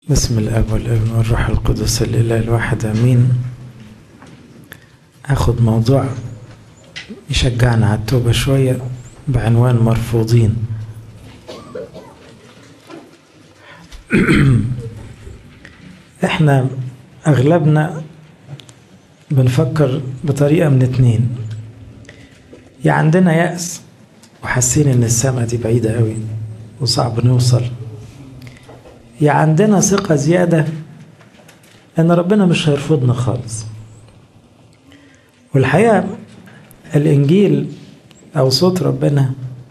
بسم الاب والابن والروح القدس الاله الواحد امين اخد موضوع يشجعنا على التوبه شويه بعنوان مرفوضين احنا اغلبنا بنفكر بطريقه من اتنين يا عندنا يأس وحاسين ان السما دي بعيده قوي وصعب نوصل يا عندنا ثقة زيادة إن ربنا مش هيرفضنا خالص والحقيقة الإنجيل أو صوت ربنا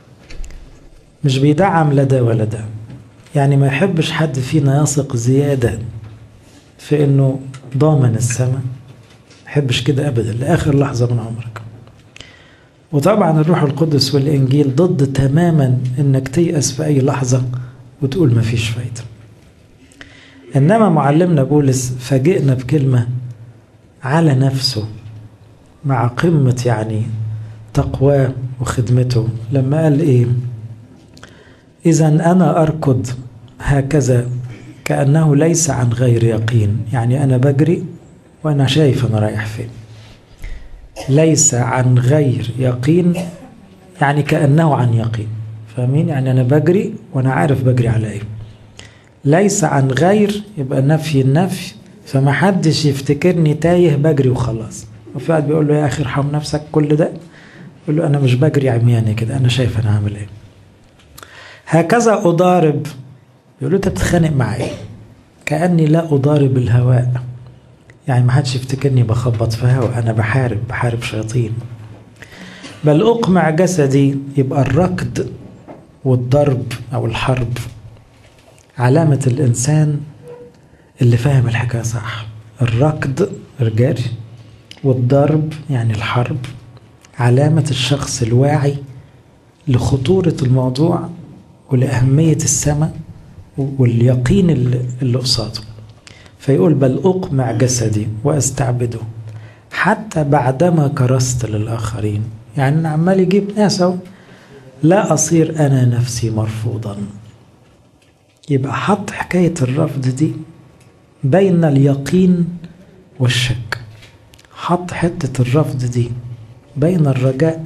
مش بيدعم لا ده ولا ده يعني ما يحبش حد فينا يثق زيادة في إنه ضامن السماء ما يحبش كده أبدا لآخر لحظة من عمرك وطبعا الروح القدس والإنجيل ضد تماما إنك تيأس في أي لحظة وتقول ما فيش فايده إنما معلمنا بولس فاجئنا بكلمة على نفسه مع قمة يعني تقواه وخدمته لما قال إيه إذا أنا أركض هكذا كأنه ليس عن غير يقين يعني أنا بجري وأنا شايف أنا رايح فين ليس عن غير يقين يعني كأنه عن يقين فاهمين يعني أنا بجري وأنا عارف بجري على إيه ليس عن غير يبقى نفي النفي فما حدش يفتكرني تايه بجري وخلاص وفي واحد بيقول له يا اخي ارحم نفسك كل ده يقول له انا مش بجري عمياني كده انا شايف انا هعمل ايه هكذا اضارب يقول له انت بتتخانق معايا كاني لا اضارب الهواء يعني ما حدش يفتكرني بخبط في هواء انا بحارب بحارب شياطين بل اقمع جسدي يبقى الركض والضرب او الحرب علامة الإنسان اللي فاهم الحكاية صح الركض الجري والضرب يعني الحرب علامة الشخص الواعي لخطورة الموضوع ولأهمية السماء واليقين اللي قصاده فيقول بل أقمع جسدي وأستعبده حتى بعدما كرست للآخرين يعني أنا عمال يجيب ناس لا أصير أنا نفسي مرفوضا يبقى حط حكاية الرفض دي بين اليقين والشك حط حتة الرفض دي بين الرجاء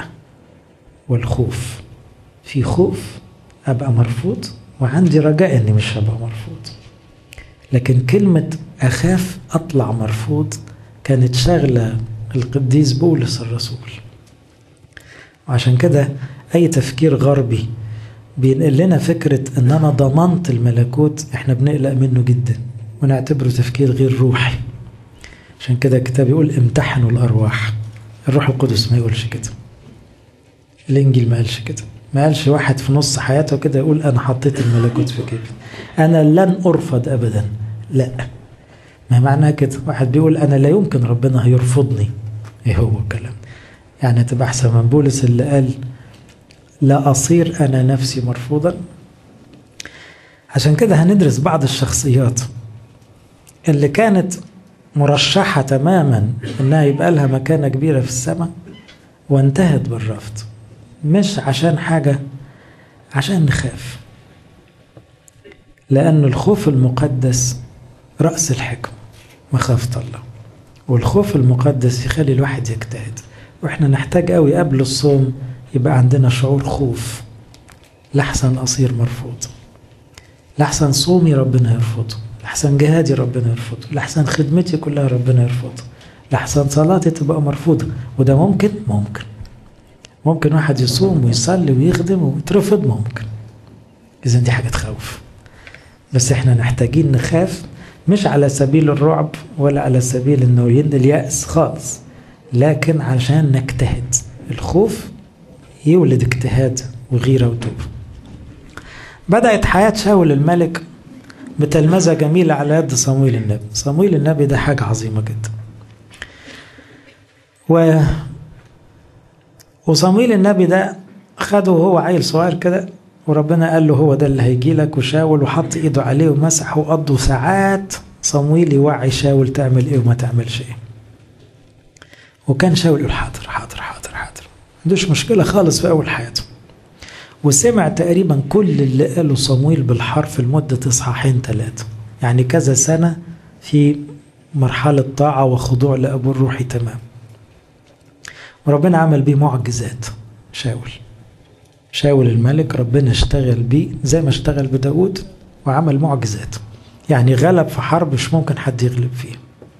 والخوف في خوف أبقى مرفوض وعندي رجاء إني مش هبقى مرفوض لكن كلمة أخاف أطلع مرفوض كانت شاغلة القديس بولس الرسول وعشان كده أي تفكير غربي بينقل لنا فكرة ان انا ضمنت الملكوت احنا بنقلق منه جدا ونعتبره تفكير غير روحي عشان كده الكتاب يقول امتحنوا الارواح الروح القدس ما يقولش كده الانجيل ما قالش كده ما قالش واحد في نص حياته كده يقول انا حطيت الملكوت في كيفي انا لن ارفض ابدا لا ما معناها كده واحد بيقول انا لا يمكن ربنا هيرفضني ايه هو الكلام يعني تبقى احسن من بولس اللي قال لا أصير أنا نفسي مرفوضا عشان كده هندرس بعض الشخصيات اللي كانت مرشحة تماما إنها يبقى لها مكانة كبيرة في السماء وانتهت بالرفض مش عشان حاجة عشان نخاف لأن الخوف المقدس رأس الحكم مخافة الله والخوف المقدس يخلي الواحد يجتهد واحنا نحتاج قوي قبل الصوم يبقى عندنا شعور خوف لحسن أصير مرفوض لحسن صومي ربنا يرفضه لحسن جهادي ربنا يرفضه لحسن خدمتي كلها ربنا يرفضه لحسن صلاتي تبقى مرفوضة وده ممكن ممكن ممكن واحد يصوم ويصلي ويخدم ويترفض ممكن إذا دي حاجة تخوف بس احنا محتاجين نخاف مش على سبيل الرعب ولا على سبيل انه ينقل اليأس خالص لكن عشان نجتهد الخوف يولد اجتهاد وغيرة وتوبة بدأت حياة شاول الملك بتلمذة جميلة على يد صمويل النبي صمويل النبي ده حاجة عظيمة جدا و وصمويل النبي ده خده وهو عيل صغير كده وربنا قال له هو ده اللي هيجي لك وشاول وحط ايده عليه ومسح وقضوا ساعات صمويل يوعي شاول تعمل ايه وما تعملش ايه وكان شاول يقول حاضر حاضر حاضر حاضر عندوش مشكلة خالص في أول حياته وسمع تقريبا كل اللي قاله صمويل بالحرف لمدة إصحاحين ثلاثة يعني كذا سنة في مرحلة طاعة وخضوع لأبو الروحي تمام وربنا عمل بيه معجزات شاول شاول الملك ربنا اشتغل بيه زي ما اشتغل بداود وعمل معجزات يعني غلب في حرب مش ممكن حد يغلب فيه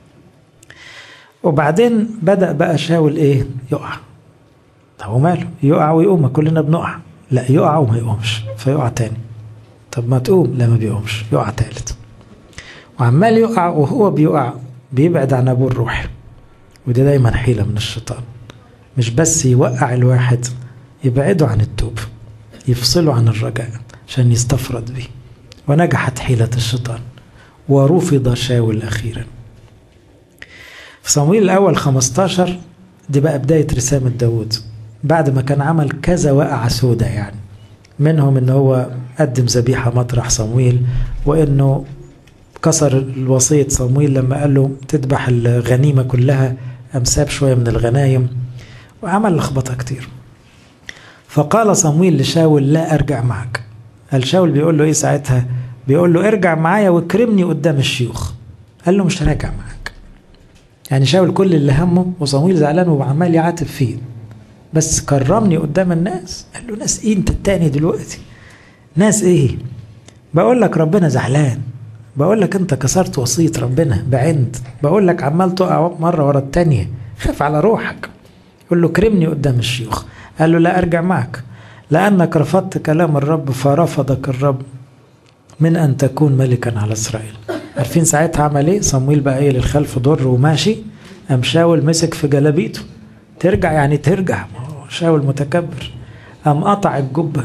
وبعدين بدأ بقى شاول ايه يقع طب وماله يقع ويقوم ما كلنا بنقع لا يقع وما يقومش فيقع تاني طب ما تقوم لا ما بيقومش يقع تالت وعمال يقع وهو بيقع بيبعد عن ابوه الروحي وده دايما حيلة من الشيطان مش بس يوقع الواحد يبعده عن التوب يفصله عن الرجاء عشان يستفرد به ونجحت حيلة الشيطان ورفض شاول أخيرا في صمويل الأول 15 دي بقى بداية رسالة داود بعد ما كان عمل كذا وقعة سودة يعني منهم ان هو قدم ذبيحة مطرح صمويل وانه كسر الوصية صمويل لما قال له تذبح الغنيمة كلها قام ساب شوية من الغنايم وعمل لخبطة كتير فقال صمويل لشاول لا أرجع معك قال شاول بيقول له إيه ساعتها بيقول له ارجع معايا واكرمني قدام الشيوخ قال له مش راجع معاك يعني شاول كل اللي همه وصمويل زعلان وعمال يعاتب فيه بس كرمني قدام الناس قال له ناس ايه انت التاني دلوقتي ناس ايه بقول لك ربنا زعلان بقول لك انت كسرت وصية ربنا بعند بقول لك عمال تقع مرة ورا التانية خاف على روحك قول له كرمني قدام الشيوخ قال له لا ارجع معك لانك رفضت كلام الرب فرفضك الرب من ان تكون ملكا على اسرائيل عارفين ساعتها عمل ايه صمويل بقى ايه للخلف ضر وماشي قام شاول مسك في جلابيته ترجع يعني ترجع شاول متكبر قام قطع الجبه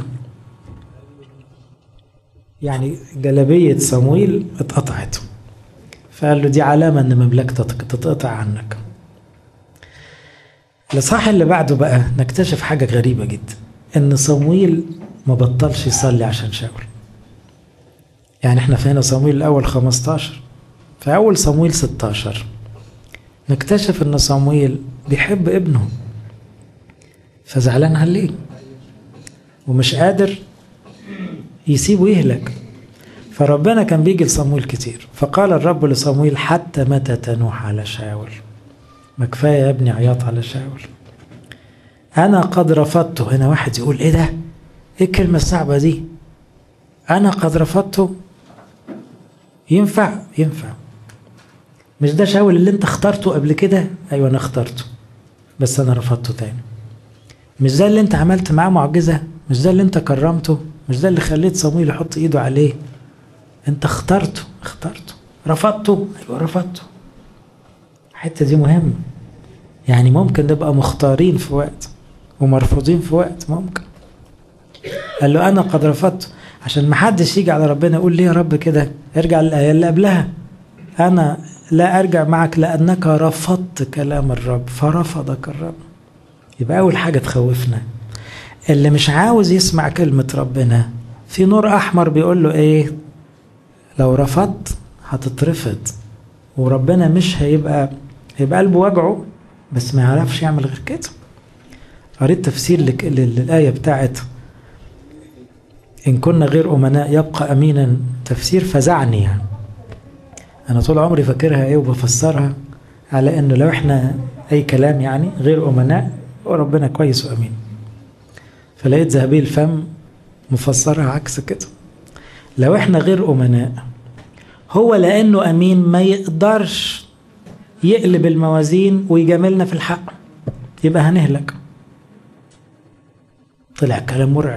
يعني جلابية صمويل اتقطعت فقال له دي علامة ان مملكتك تتقطع عنك الإصحاح اللي بعده بقى نكتشف حاجة غريبة جدا إن صمويل ما بطلش يصلي عشان شاول يعني احنا في هنا صمويل الأول 15 في أول صمويل 16 نكتشف إن صمويل بيحب ابنه فزعلان عليه ومش قادر يسيبه يهلك فربنا كان بيجي لصمويل كتير فقال الرب لصمويل حتى متى تنوح على شاول ما كفايه يا ابني عياط على شاول انا قد رفضته هنا واحد يقول ايه ده ايه الكلمه الصعبه دي انا قد رفضته ينفع ينفع مش ده شاول اللي انت اخترته قبل كده ايوه انا اخترته بس انا رفضته تاني مش ده اللي انت عملت معاه معجزه مش ده اللي انت كرمته مش ده اللي خليت صمويل يحط ايده عليه انت اخترته اخترته رفضته ايوه رفضته الحته دي مهمه يعني ممكن نبقى مختارين في وقت ومرفوضين في وقت ممكن قال له انا قد رفضته عشان ما حدش يجي على ربنا يقول ليه يا رب كده ارجع للايه اللي قبلها انا لا ارجع معك لانك رفضت كلام الرب فرفضك الرب يبقى اول حاجه تخوفنا اللي مش عاوز يسمع كلمه ربنا في نور احمر بيقول له ايه لو رفضت هتترفض وربنا مش هيبقى هيبقى قلبه وجعه بس ما يعرفش يعمل غير كده قريت تفسير لك للآية بتاعت إن كنا غير أمناء يبقى أمينا تفسير فزعني يعني أنا طول عمري فاكرها إيه وبفسرها على إنه لو إحنا أي كلام يعني غير أمناء وربنا كويس وأمين فلقيت ذهبي الفم مفسرها عكس كده لو إحنا غير أمناء هو لأنه أمين ما يقدرش يقلب الموازين ويجاملنا في الحق يبقى هنهلك طلع كلام مرعب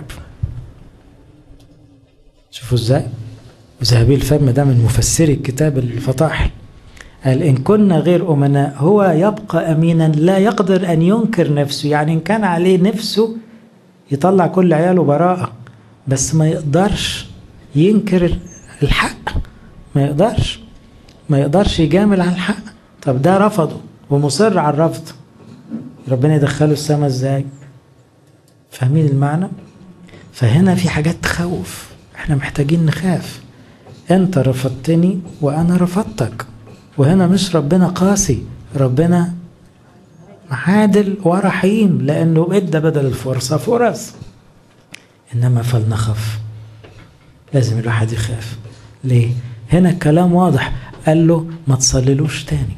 شوفوا ازاي ذهبي الفم ده من مفسري الكتاب الفطاحل قال إن كنا غير أمناء هو يبقى أمينا لا يقدر أن ينكر نفسه يعني إن كان عليه نفسه يطلع كل عياله براءة بس ما يقدرش ينكر الحق ما يقدرش ما يقدرش يجامل على الحق طب ده رفضه ومصر على الرفض ربنا يدخله السما ازاي فاهمين المعنى فهنا في حاجات تخوف احنا محتاجين نخاف انت رفضتني وانا رفضتك وهنا مش ربنا قاسي ربنا عادل ورحيم لانه ادى بدل الفرصه فرص انما فلنخف لازم الواحد يخاف ليه هنا الكلام واضح قال له ما تصللوش تاني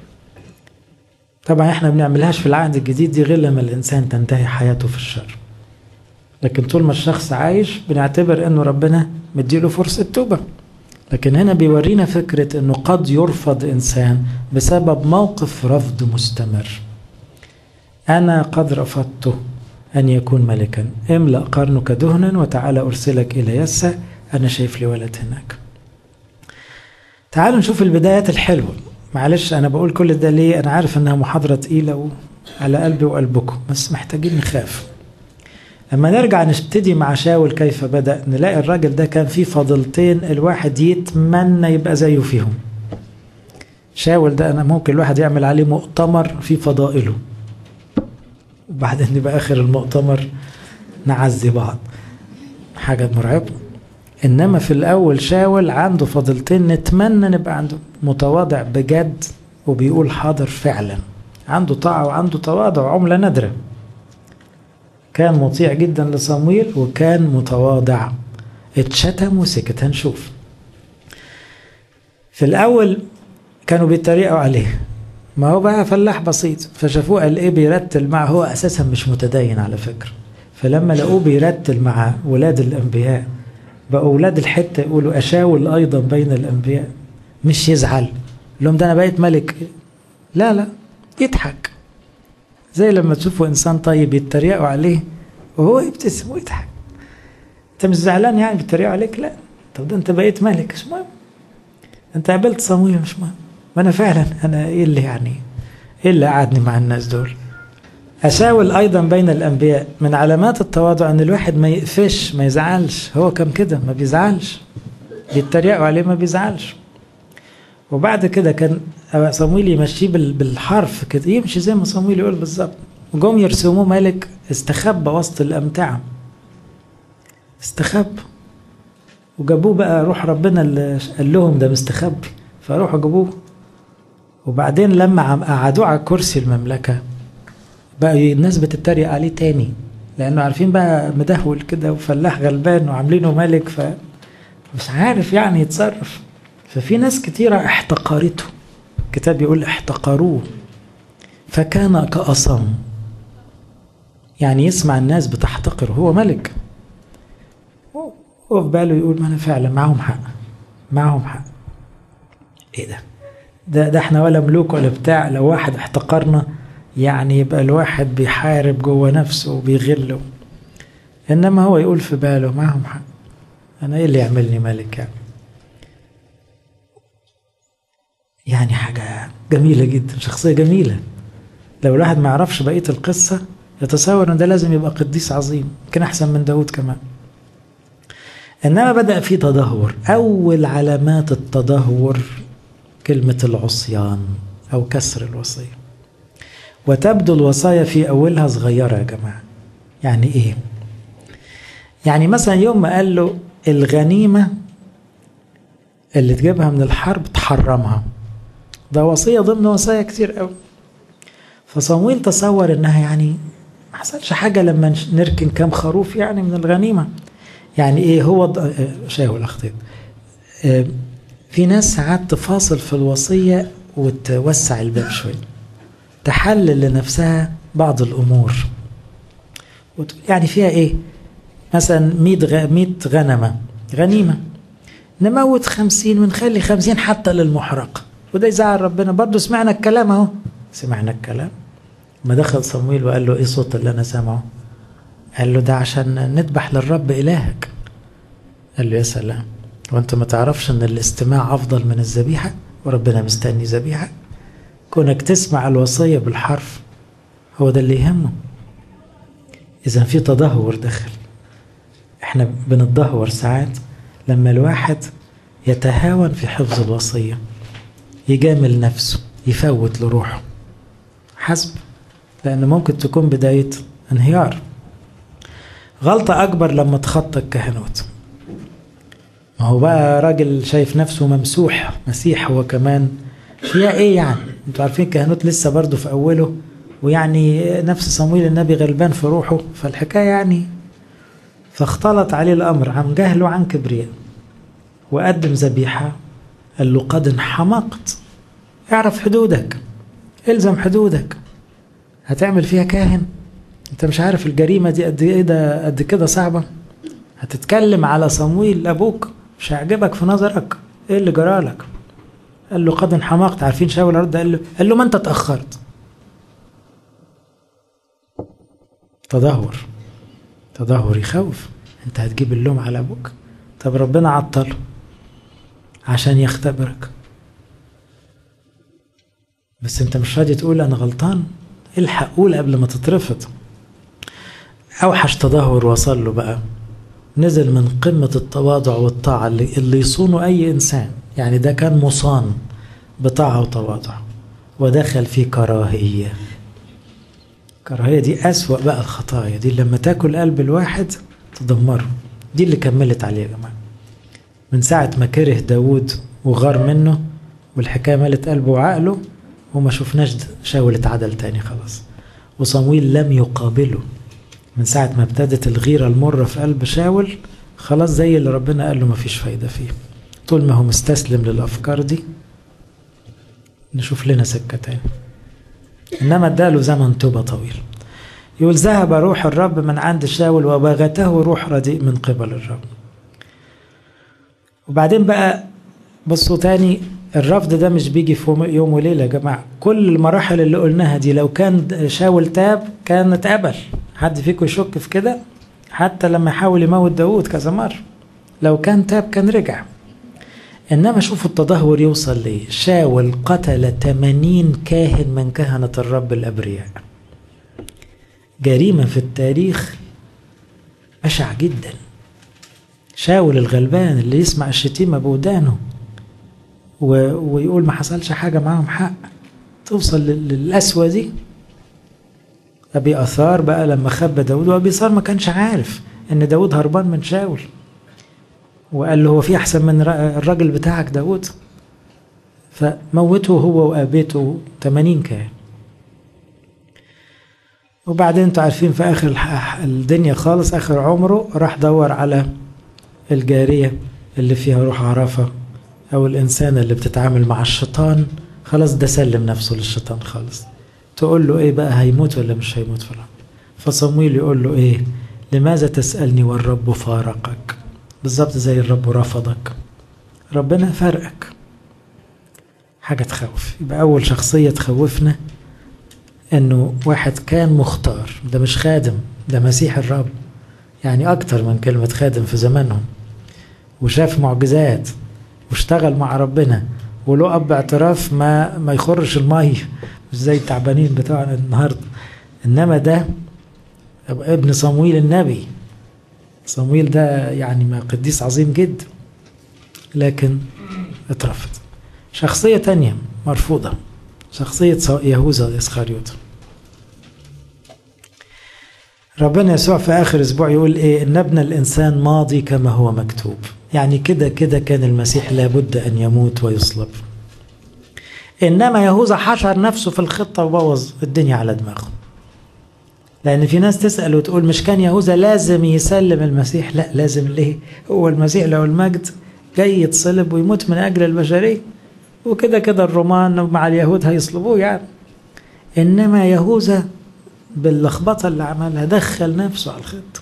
طبعا احنا بنعملهاش في العهد الجديد دي غير لما الانسان تنتهي حياته في الشر لكن طول ما الشخص عايش بنعتبر انه ربنا مديله فرصة توبة لكن هنا بيورينا فكرة انه قد يرفض انسان بسبب موقف رفض مستمر انا قد رفضته ان يكون ملكا املأ قرنك دهنا وتعالى ارسلك الى يسى انا شايف لي ولد هناك تعالوا نشوف البدايات الحلوة معلش انا بقول كل ده ليه انا عارف انها محاضرة تقيلة على قلبي وقلبكم بس محتاجين نخاف لما نرجع نبتدي مع شاول كيف بدأ نلاقي الراجل ده كان فيه فضلتين الواحد يتمنى يبقى زيه فيهم شاول ده أنا ممكن الواحد يعمل عليه مؤتمر في فضائله وبعدين يبقى آخر المؤتمر نعزي بعض حاجة مرعبة إنما في الأول شاول عنده فضلتين نتمنى نبقى عنده متواضع بجد وبيقول حاضر فعلا عنده طاعة وعنده تواضع عملة نادرة كان مطيع جدا لصمويل وكان متواضع اتشتم وسكت هنشوف في الأول كانوا بيتريقوا عليه ما هو بقى فلاح بسيط فشافوه قال ايه بيرتل معه هو اساسا مش متدين على فكره فلما لقوه بيرتل مع ولاد الانبياء بقوا ولاد الحته يقولوا اشاول ايضا بين الانبياء مش يزعل لهم ده انا بقيت ملك لا لا يضحك زي لما تشوفوا انسان طيب يتريقوا عليه وهو يبتسم ويضحك انت مش زعلان يعني بيتريقوا عليك لا طب ده انت بقيت ملك مش مهم انت قابلت صمويل مش مهم ما انا فعلا انا ايه اللي يعني ايه اللي قعدني مع الناس دول أشاول أيضا بين الأنبياء من علامات التواضع أن الواحد ما يقفش ما يزعلش هو كان كده ما بيزعلش بيتريقوا عليه ما بيزعلش وبعد كده كان صمويل يمشيه بالحرف كده يمشي زي ما صمويل يقول بالظبط وجم يرسموه ملك استخبى وسط الأمتعة استخبى وجابوه بقى روح ربنا اللي قال لهم ده مستخبي فروحوا جابوه وبعدين لما قعدوه على كرسي المملكة بقى الناس بتتريق عليه تاني لأنه عارفين بقى مدهول كده وفلاح غلبان وعاملينه ملك فمش عارف يعني يتصرف ففي ناس كتيرة احتقرته الكتاب يقول احتقروه فكان كأصم يعني يسمع الناس بتحتقر هو ملك هو في باله يقول ما انا فعلا معهم حق معهم حق ايه ده ده ده احنا ولا ملوك ولا بتاع لو واحد احتقرنا يعني يبقى الواحد بيحارب جوه نفسه وبيغله انما هو يقول في باله معهم حق انا ايه اللي يعملني ملك يعني يعني حاجة جميلة جدا شخصية جميلة لو الواحد ما يعرفش بقية القصة يتصور ان ده لازم يبقى قديس عظيم يمكن احسن من داود كمان انما بدأ في تدهور اول علامات التدهور كلمة العصيان او كسر الوصية وتبدو الوصايا في اولها صغيرة يا جماعة يعني ايه يعني مثلا يوم ما قال له الغنيمة اللي تجيبها من الحرب تحرمها ده وصية ضمن وصايا كتير قوي فصمويل تصور انها يعني ما حصلش حاجة لما نركن كام خروف يعني من الغنيمة يعني ايه هو شاهو الاخطيط في ناس ساعات تفاصل في الوصية وتوسع الباب شوية تحلل لنفسها بعض الأمور يعني فيها إيه مثلا 100 100 غنمة غنيمة نموت خمسين ونخلي خمسين حتى للمحرقة وده يزعل ربنا برضه سمعنا الكلام اهو سمعنا الكلام ما دخل صمويل وقال له ايه الصوت اللي انا سامعه قال له ده عشان نذبح للرب الهك قال له يا سلام وانت ما تعرفش ان الاستماع افضل من الذبيحه وربنا مستني ذبيحه كونك تسمع الوصيه بالحرف هو ده اللي يهمه اذا في تدهور داخل احنا بنتدهور ساعات لما الواحد يتهاون في حفظ الوصيه يجامل نفسه يفوت لروحه حسب لأن ممكن تكون بداية انهيار غلطة أكبر لما تخطى الكهنوت ما هو بقى راجل شايف نفسه ممسوح مسيح هو كمان فيها ايه يعني انتوا عارفين الكهنوت لسه برضه في اوله ويعني نفس صمويل النبي غلبان في روحه فالحكاية يعني فاختلط عليه الأمر عن جهل وعن كبرياء وقدم ذبيحة قال له قد انحمقت اعرف حدودك الزم حدودك هتعمل فيها كاهن انت مش عارف الجريمه دي قد ايه ده قد كده صعبه هتتكلم على صمويل ابوك مش هيعجبك في نظرك ايه اللي جرالك قال له قد انحمقت عارفين شاول رد قال له قال له ما انت اتاخرت تدهور تدهور يخوف انت هتجيب اللوم على ابوك طب ربنا عطله عشان يختبرك بس انت مش راضي تقول انا غلطان الحق قول قبل ما تترفض اوحش تدهور وصل له بقى نزل من قمة التواضع والطاعة اللي, اللي يصونه أي إنسان يعني ده كان مصان بطاعة وتواضع ودخل في كراهية كراهية دي أسوأ بقى الخطايا دي لما تاكل قلب الواحد تدمره دي اللي كملت عليه يا جماعة من ساعة ما كره داود وغار منه والحكاية ملت قلبه وعقله وما شفناش شاول اتعدل تاني خلاص وصمويل لم يقابله من ساعة ما ابتدت الغيرة المرة في قلب شاول خلاص زي اللي ربنا قال له مفيش فايدة فيه طول ما هو مستسلم للأفكار دي نشوف لنا سكة تاني إنما اداله زمن توبة طويل يقول ذهب روح الرب من عند شاول وبغته روح رديء من قبل الرب وبعدين بقى بصوا تاني الرفض ده مش بيجي في يوم وليلة يا جماعة كل المراحل اللي قلناها دي لو كان شاول تاب كان اتقبل حد فيكم يشك في كده حتى لما يحاول يموت داود كذا مرة لو كان تاب كان رجع إنما شوفوا التدهور يوصل ليه شاول قتل 80 كاهن من كهنة الرب الأبرياء جريمة في التاريخ بشع جدا شاول الغلبان اللي يسمع الشتيمة بودانه و... ويقول ما حصلش حاجة معاهم حق توصل للأسوة دي أبي أثار بقى لما خبى داود وأبي أثار ما كانش عارف إن داود هربان من شاول وقال له هو في أحسن من الراجل بتاعك داود فموته هو وأبيته 80 كان وبعدين انتوا عارفين في آخر الدنيا خالص آخر عمره راح دور على الجارية اللي فيها روح عرفة أو الإنسان اللي بتتعامل مع الشيطان خلاص ده سلم نفسه للشيطان خالص تقول له إيه بقى هيموت ولا مش هيموت في الأمر فصمويل يقول له إيه لماذا تسألني والرب فارقك بالظبط زي الرب رفضك ربنا فرقك حاجة تخوف يبقى أول شخصية تخوفنا إنه واحد كان مختار ده مش خادم ده مسيح الرب يعني أكتر من كلمة خادم في زمانهم وشاف معجزات واشتغل مع ربنا وله أب اعتراف ما ما يخرش المية مش زي التعبانين بتوعنا النهاردة إنما ده ابن صمويل النبي صمويل ده يعني ما قديس عظيم جدا لكن اترفض شخصية تانية مرفوضة شخصية يهوذا الإسخاريوت ربنا يسوع في آخر أسبوع يقول إيه إن ابن الإنسان ماضي كما هو مكتوب يعني كده كده كان المسيح لابد أن يموت ويصلب إنما يهوذا حشر نفسه في الخطة وبوظ الدنيا على دماغه لأن في ناس تسأل وتقول مش كان يهوذا لازم يسلم المسيح لا لازم ليه هو المسيح له المجد جاي يتصلب ويموت من أجل البشرية وكده كده الرومان مع اليهود هيصلبوه يعني إنما يهوذا باللخبطة اللي عملها دخل نفسه على الخطة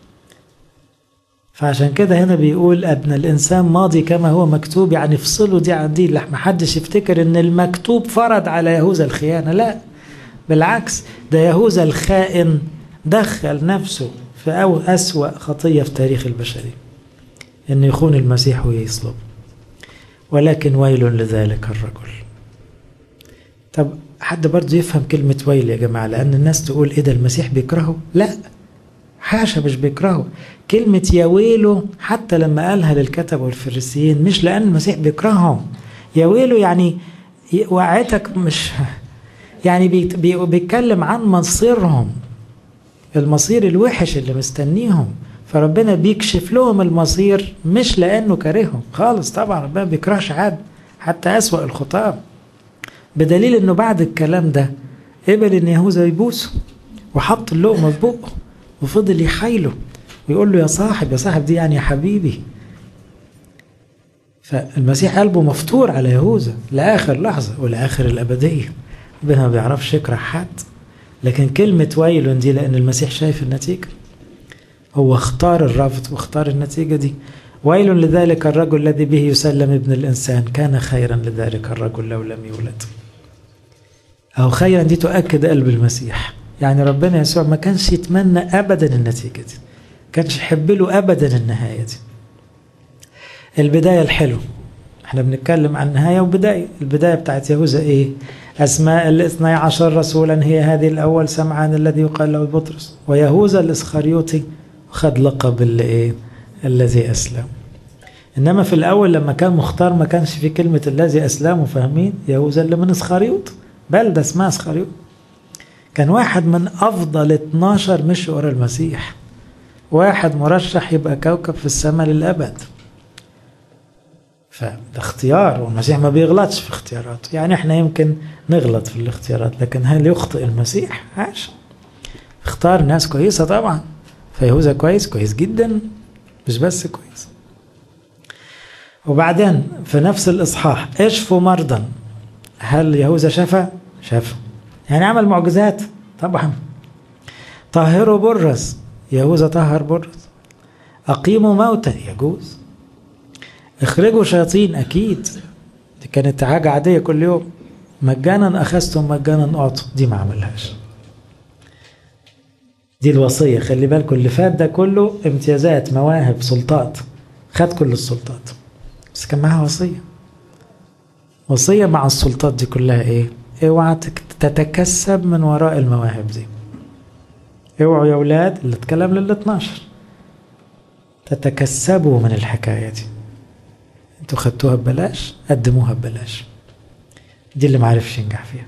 فعشان كده هنا بيقول ابن الإنسان ماضي كما هو مكتوب يعني افصلوا دي عن دي ما حدش يفتكر إن المكتوب فرض على يهوذا الخيانة لا بالعكس ده يهوذا الخائن دخل نفسه في أو أسوأ خطية في تاريخ البشرية إنه يخون المسيح ويصلب ولكن ويل لذلك الرجل طب حد برضه يفهم كلمة ويل يا جماعة لأن الناس تقول إيه ده المسيح بيكرهه لا حاشا مش بيكرهه كلمة يا ويله حتى لما قالها للكتب والفريسيين مش لأن المسيح بيكرههم يا ويله يعني وقعتك مش يعني بيتكلم عن مصيرهم المصير الوحش اللي مستنيهم فربنا بيكشف لهم المصير مش لأنه كارههم خالص طبعا ربنا بيكرهش حد حتى أسوأ الخطاب بدليل انه بعد الكلام ده قبل ان يهوذا يبوسه وحط اللقمه في بقه وفضل يحايله ويقول له يا صاحب يا صاحب دي يعني يا حبيبي فالمسيح قلبه مفتور على يهوذا لاخر لحظه ولاخر الابديه ربنا ما بيعرفش يكره حد لكن كلمه ويل دي لان المسيح شايف النتيجه هو اختار الرفض واختار النتيجه دي ويل لذلك الرجل الذي به يسلم ابن الانسان كان خيرا لذلك الرجل لو لم يولد أو خيرا دي تؤكد قلب المسيح يعني ربنا يسوع ما كانش يتمنى أبدا النتيجة دي كانش يحب له أبدا النهاية دي البداية الحلو احنا بنتكلم عن نهاية وبداية البداية بتاعت يهوذا ايه أسماء الاثني عشر رسولا هي هذه الأول سمعان الذي يقال له بطرس ويهوذا الإسخريوطي خد لقب اللي ايه الذي أسلم إنما في الأول لما كان مختار ما كانش في كلمة الذي أسلموا فاهمين يهوذا اللي من إسخريوط بلدة اسمها اسخريوط كان واحد من أفضل 12 مشوا ورا المسيح واحد مرشح يبقى كوكب في السماء للأبد فده اختيار والمسيح ما بيغلطش في اختياراته يعني احنا يمكن نغلط في الاختيارات لكن هل يخطئ المسيح؟ عاش اختار ناس كويسة طبعا فيهوذا كويس كويس جدا مش بس كويس وبعدين في نفس الإصحاح اشفوا مرضى هل يهوذا شفى؟ شفى يعني عمل معجزات طبعا طهروا برص يهوذا طهر برص أقيموا موتى يجوز اخرجوا شياطين أكيد دي كانت حاجة عادية كل يوم مجانا أخذتم مجانا أعطوا دي ما عملهاش دي الوصية خلي بالكم اللي فات ده كله امتيازات مواهب سلطات خد كل السلطات بس كان معاها وصيه وصية مع السلطات دي كلها ايه اوعى تتكسب من وراء المواهب دي اوعوا يا اولاد اللي اتكلم لل 12 تتكسبوا من الحكاية دي انتوا خدتوها ببلاش قدموها ببلاش دي اللي معرفش ينجح فيها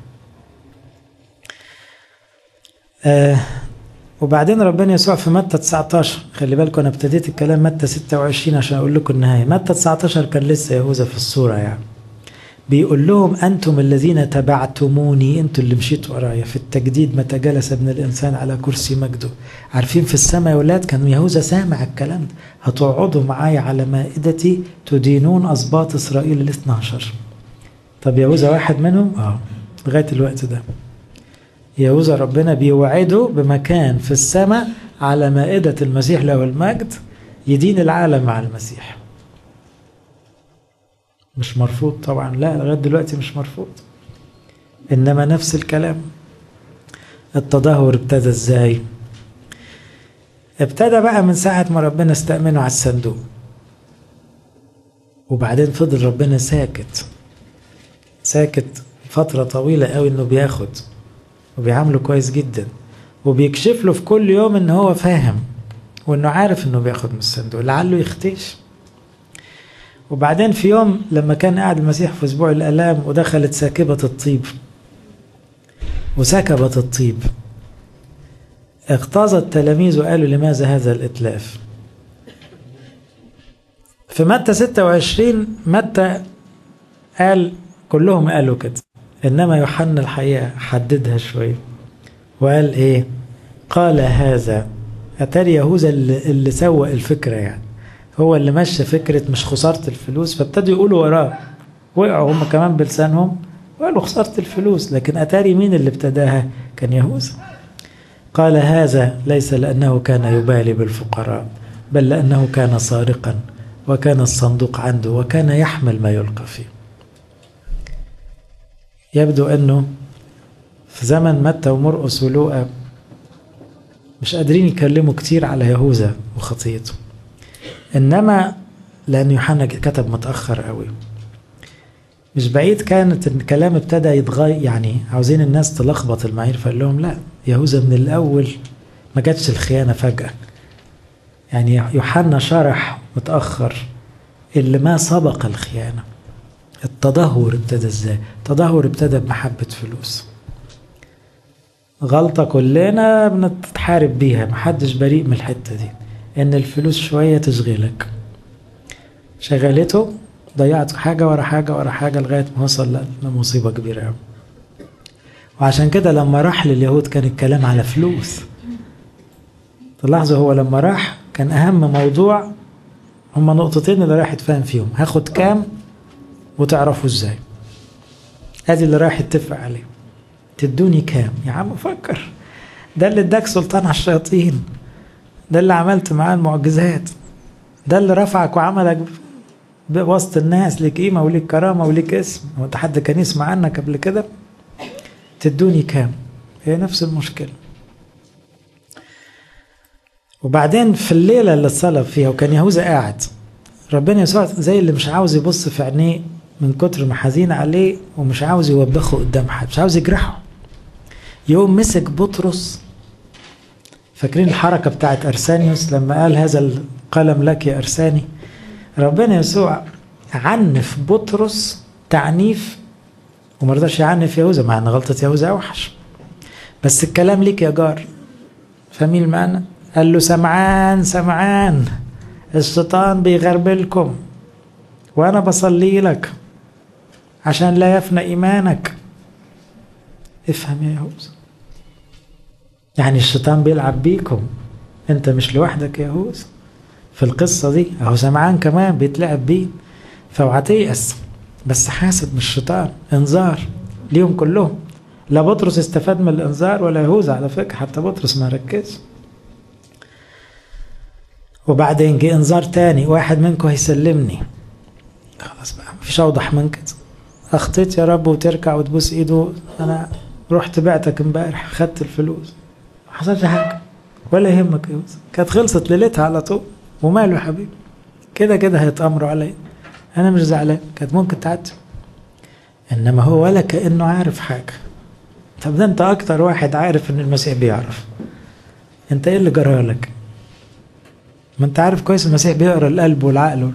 آه وبعدين ربنا يسوع في متى 19 خلي بالكم انا ابتديت الكلام متى 26 عشان اقول لكم النهايه متى 19 كان لسه يهوذا في الصوره يعني بيقول لهم أنتم الذين تبعتموني أنتم اللي مشيتوا ورايا في التجديد متى جلس ابن الإنسان على كرسي مجده عارفين في السماء يا ولاد كان يهوذا سامع الكلام ده هتقعدوا معايا على مائدتي تدينون أسباط إسرائيل الاثنى عشر طب يهوذا واحد منهم؟ اه لغاية الوقت ده يهوذا ربنا بيوعده بمكان في السماء على مائدة المسيح له المجد يدين العالم مع المسيح مش مرفوض طبعا لا لغايه دلوقتي مش مرفوض انما نفس الكلام التدهور ابتدى ازاي ابتدى بقى من ساعة ما ربنا استأمنه على الصندوق وبعدين فضل ربنا ساكت ساكت فترة طويلة قوي انه بياخد وبيعامله كويس جدا وبيكشف له في كل يوم ان هو فاهم وانه عارف انه بياخد من الصندوق لعله يختيش وبعدين في يوم لما كان قاعد المسيح في اسبوع الالام ودخلت ساكبه الطيب وسكبت الطيب اغتاظ التلاميذ وقالوا لماذا هذا الاتلاف في متى 26 متى قال كلهم قالوا كده انما يوحنا الحقيقه حددها شويه وقال ايه قال هذا اتاري يهوذا اللي, اللي سوق الفكره يعني هو اللي مشى فكرة مش خسارة الفلوس فابتدوا يقولوا وراه وقعوا هم كمان بلسانهم وقالوا خسارة الفلوس لكن أتاري مين اللي ابتداها كان يهوذا قال هذا ليس لأنه كان يبالي بالفقراء بل لأنه كان سارقا وكان الصندوق عنده وكان يحمل ما يلقى فيه يبدو أنه في زمن متى ومرقس ولوقا مش قادرين يكلموا كتير على يهوذا وخطيته انما لان يوحنا كتب متاخر قوي مش بعيد كانت الكلام ابتدى يتغير يعني عاوزين الناس تلخبط المعايير فقال لهم لا يهوذا من الاول ما جاتش الخيانه فجاه يعني يوحنا شرح متاخر اللي ما سبق الخيانه التدهور ابتدى ازاي التدهور ابتدى بمحبه فلوس غلطه كلنا بنتحارب بيها محدش بريء من الحته دي ان الفلوس شويه تشغلك شغلته ضيعت حاجه ورا حاجه ورا حاجه لغايه ما وصل لمصيبه كبيره قوي وعشان كده لما راح لليهود كان الكلام على فلوس تلاحظوا هو لما راح كان اهم موضوع هما نقطتين اللي رايح يتفاهم فيهم هاخد كام وتعرفوا ازاي ادي اللي رايح يتفق عليه تدوني كام يا عم فكر ده اللي اداك سلطان على الشياطين ده اللي عملت معاه المعجزات ده اللي رفعك وعملك وسط الناس ليك قيمة وليك كرامة وليك اسم هو انت حد كان يسمع عنك قبل كده تدوني كام هي نفس المشكلة وبعدين في الليلة اللي اتصلب فيها وكان يهوذا قاعد ربنا يسوع زي اللي مش عاوز يبص في عينيه من كتر ما حزين عليه ومش عاوز يوبخه قدام حد مش عاوز يجرحه يوم مسك بطرس فاكرين الحركة بتاعت أرسانيوس لما قال هذا القلم لك يا أرساني ربنا يسوع عنف بطرس تعنيف وما رضاش يعنف يهوذا مع ان غلطة يهوذا اوحش بس الكلام ليك يا جار فاهمين المعنى؟ قال له سمعان سمعان الشيطان بيغربلكم وانا بصلي لك عشان لا يفنى ايمانك افهم يا يهوذا يعني الشيطان بيلعب بيكم انت مش لوحدك يا يهوذا في القصه دي اهو سمعان كمان بيتلعب بيه فاوعى تيأس بس حاسب من الشيطان انذار ليهم كلهم لا بطرس استفاد من الانذار ولا يهوذا على فكره حتى بطرس ما ركزش وبعدين جه انذار تاني واحد منكم هيسلمني خلاص بقى مفيش اوضح من كده اخطيت يا رب وتركع وتبوس ايده انا رحت بعتك امبارح خدت الفلوس ما حصلش حاجه ولا يهمك يا يوسف كانت خلصت ليلتها على طول وماله يا حبيبي كده كده هيتامروا عليا انا مش زعلان كانت ممكن تعدي انما هو ولا كانه عارف حاجه طب ده انت اكتر واحد عارف ان المسيح بيعرف انت ايه اللي جرالك ما انت عارف كويس المسيح بيقرا القلب والعقل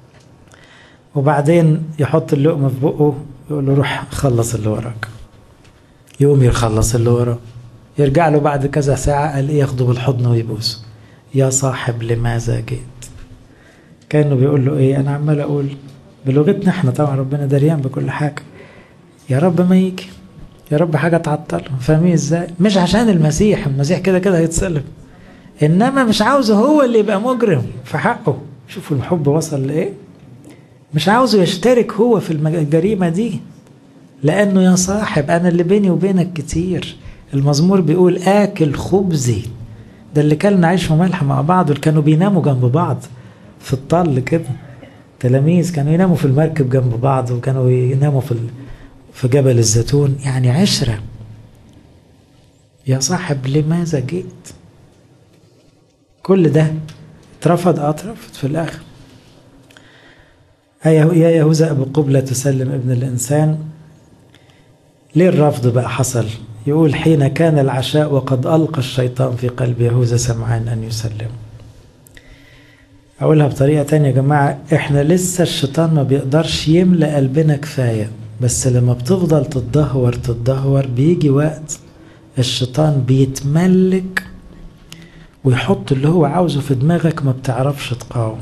وبعدين يحط اللقمه في بقه يقول له روح خلص اللي وراك يقوم يخلص اللي وراه يرجع له بعد كذا ساعة قال إيه ياخده بالحضن ويبوسه يا صاحب لماذا جئت كأنه بيقول له إيه أنا عمال أقول بلغتنا إحنا طبعا ربنا دريان بكل حاجة يا رب ما يجي يا رب حاجة تعطل فاهمين إزاي مش عشان المسيح المسيح كده كده هيتصلب إنما مش عاوزه هو اللي يبقى مجرم في حقه شوفوا الحب وصل لإيه مش عاوزه يشترك هو في الجريمة دي لأنه يا صاحب أنا اللي بيني وبينك كتير المزمور بيقول آكل خبزي ده اللي كلنا عيش وملح مع بعض واللي كانوا بيناموا جنب بعض في الطل كده تلاميذ كانوا يناموا في المركب جنب بعض وكانوا يناموا في في جبل الزيتون يعني عشرة يا صاحب لماذا جئت كل ده اترفض اترفض في الآخر يا يهوذا أبو قبلة تسلم ابن الإنسان ليه الرفض بقى حصل يقول حين كان العشاء وقد ألقى الشيطان في قلب يهوذا سمعان أن يسلم أقولها بطريقة تانية يا جماعة إحنا لسه الشيطان ما بيقدرش يملأ قلبنا كفاية بس لما بتفضل تتدهور تتدهور بيجي وقت الشيطان بيتملك ويحط اللي هو عاوزه في دماغك ما بتعرفش تقاوم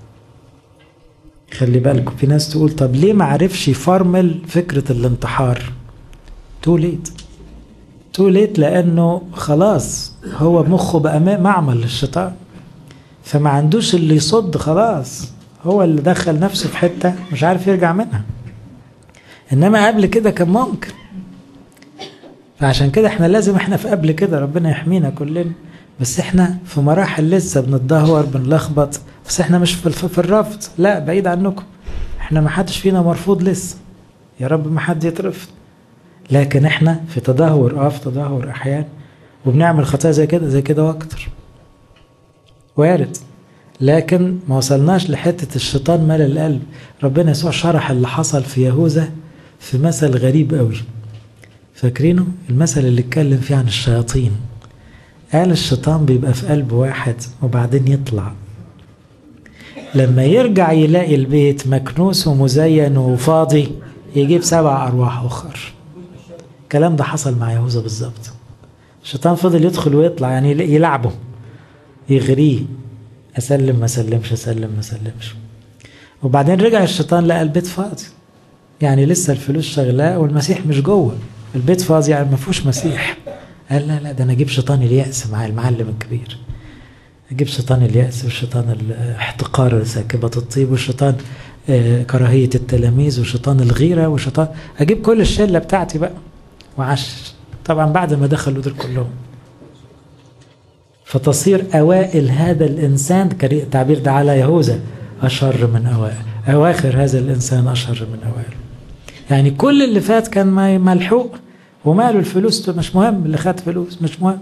خلي بالكم في ناس تقول طب ليه ما عرفش يفرمل فكرة الانتحار تو ليت تو ليت لانه خلاص هو مخه بقى معمل للشيطان فما عندوش اللي يصد خلاص هو اللي دخل نفسه في حتة مش عارف يرجع منها انما قبل كده كان ممكن فعشان كده احنا لازم احنا في قبل كده ربنا يحمينا كلنا بس احنا في مراحل لسه بنتدهور بنلخبط بس احنا مش في, في الرفض لا بعيد عنكم احنا ما حدش فينا مرفوض لسه يا رب ما حد يترفض لكن احنا في تدهور اه في تدهور احيانا وبنعمل خطايا زي كده زي كده واكتر وارد لكن ما وصلناش لحتة الشيطان مال القلب ربنا يسوع شرح اللي حصل في يهوذا في مثل غريب قوي فاكرينه المثل اللي اتكلم فيه عن الشياطين قال الشيطان بيبقى في قلب واحد وبعدين يطلع لما يرجع يلاقي البيت مكنوس ومزين وفاضي يجيب سبع أرواح أخر الكلام ده حصل مع يهوذا بالظبط الشيطان فضل يدخل ويطلع يعني يلعبه يغريه اسلم ما اسلمش اسلم ما اسلمش وبعدين رجع الشيطان لقى البيت فاضي يعني لسه الفلوس شغلاه والمسيح مش جوه البيت فاضي يعني ما فيهوش مسيح قال لا لا ده انا اجيب شيطان اليأس مع المعلم الكبير اجيب شيطان اليأس وشيطان الاحتقار ساكبة الطيب وشيطان كراهية التلاميذ وشيطان الغيرة وشيطان اجيب كل الشلة بتاعتي بقى وعش طبعا بعد ما دخلوا دول كلهم فتصير أوائل هذا الإنسان التعبير ده على يهوذا أشر من أوائل أواخر هذا الإنسان أشر من أوائل يعني كل اللي فات كان ملحوق وماله الفلوس مش مهم اللي خد فلوس مش مهم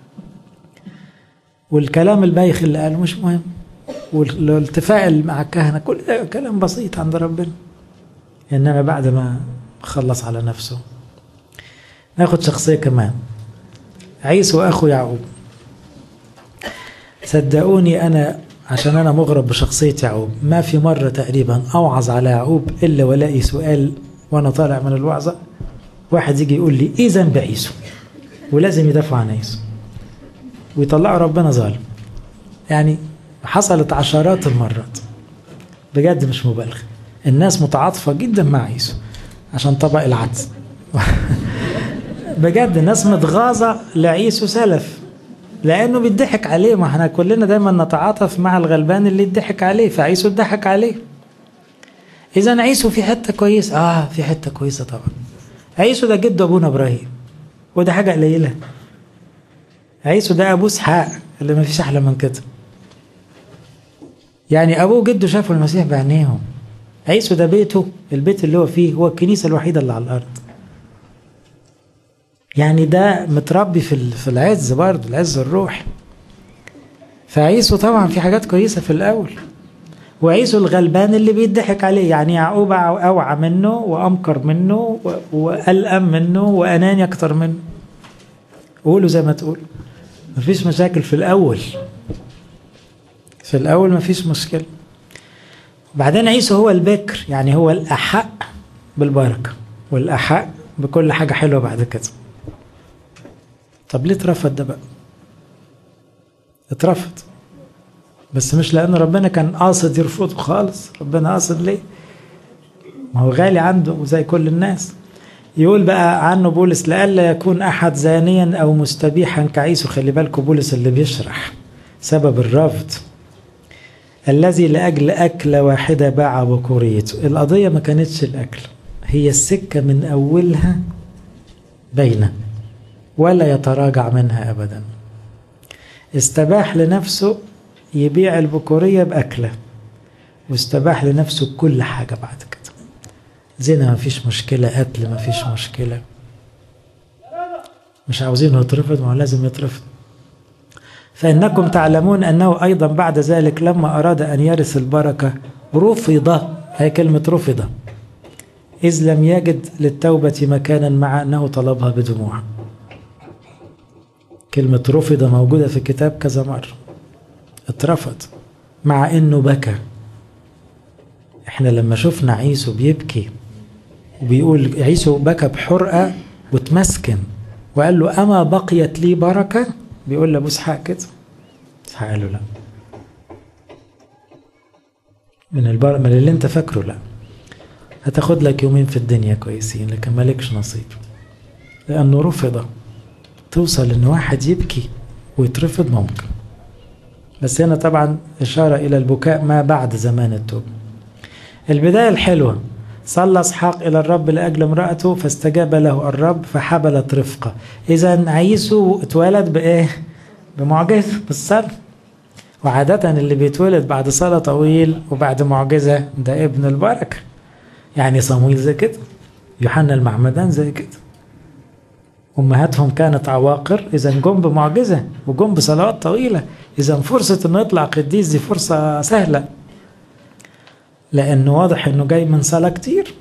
والكلام البايخ اللي قاله مش مهم والاتفاق مع الكهنة كل ده كلام بسيط عند ربنا إنما بعد ما خلص على نفسه ناخد شخصية كمان عيسو أخو يعقوب صدقوني أنا عشان أنا مغرب بشخصية يعقوب ما في مرة تقريبا أوعظ على يعقوب إلا ولاقي سؤال وأنا طالع من الوعظة واحد يجي يقول لي إيه ذنب عيسو ولازم يدافع عن عيسو ويطلعوا ربنا ظالم يعني حصلت عشرات المرات بجد مش مبالغة الناس متعاطفة جدا مع عيسو عشان طبق العدس بجد الناس متغاظة لعيسو سلف لانه بيضحك عليه ما احنا كلنا دايما نتعاطف مع الغلبان اللي يضحك عليه فعيسو اتضحك عليه اذا عيسو في حته كويسه اه في حته كويسه طبعا عيسو ده جد ابونا ابراهيم وده حاجه قليله عيسو ده ابوه اسحاق اللي ما فيش احلى من كده يعني ابوه وجده شافوا المسيح بعينيهم عيسو ده بيته البيت اللي هو فيه هو الكنيسه الوحيده اللي على الارض يعني ده متربي في في العز برضه العز الروح فعيسو طبعا في حاجات كويسه في الاول وعيسو الغلبان اللي بيضحك عليه يعني يعقوب اوعى منه وامكر منه والأم منه واناني اكتر منه قولوا زي ما تقول مفيش مشاكل في الاول في الاول مفيش مشكله بعدين عيسو هو البكر يعني هو الاحق بالبركه والاحق بكل حاجه حلوه بعد كده طب ليه اترفض ده بقى اترفض بس مش لان ربنا كان قاصد يرفضه خالص ربنا قاصد ليه ما هو غالي عنده زي كل الناس يقول بقى عنه بولس لئلا يكون احد زانيا او مستبيحا كعيسو خلي بالكم بولس اللي بيشرح سبب الرفض الذي لاجل اكله واحده باع بكوريته القضيه ما كانتش الاكل هي السكه من اولها باينه ولا يتراجع منها ابدا استباح لنفسه يبيع البكوريه باكله واستباح لنفسه كل حاجه بعد كده زنا ما فيش مشكله قتل ما فيش مشكله مش عاوزينه يترفض ما هو لازم يترفض فإنكم تعلمون أنه أيضا بعد ذلك لما أراد أن يرث البركة رفض هي كلمة رفض إذ لم يجد للتوبة مكانا مع أنه طلبها بدموع كلمة رفض موجودة في الكتاب كذا مرة اترفض مع انه بكى احنا لما شفنا عيسو بيبكي وبيقول عيسو بكى بحرقة وتمسكن وقال له أما بقيت لي بركة بيقول لأبو إسحاق كده إسحاق قال له لا من البر من اللي أنت فاكره لا هتاخد لك يومين في الدنيا كويسين لكن مالكش نصيب لأنه رفض توصل إن واحد يبكي ويترفض ممكن بس هنا طبعا إشارة إلى البكاء ما بعد زمان التوبة البداية الحلوة صلى اسحاق الى الرب لاجل امراته فاستجاب له الرب فحبلت رفقه اذا عيسو اتولد بايه بمعجزه بالصلاه وعادة اللي بيتولد بعد صلاة طويل وبعد معجزة ده ابن البركة يعني صمويل زي كده يوحنا المعمدان زي كده أمهاتهم كانت عواقر إذا جم بمعجزة وجم بصلوات طويلة إذا فرصة إنه يطلع قديس دي فرصة سهلة لانه واضح انه جاي من صلاه كتير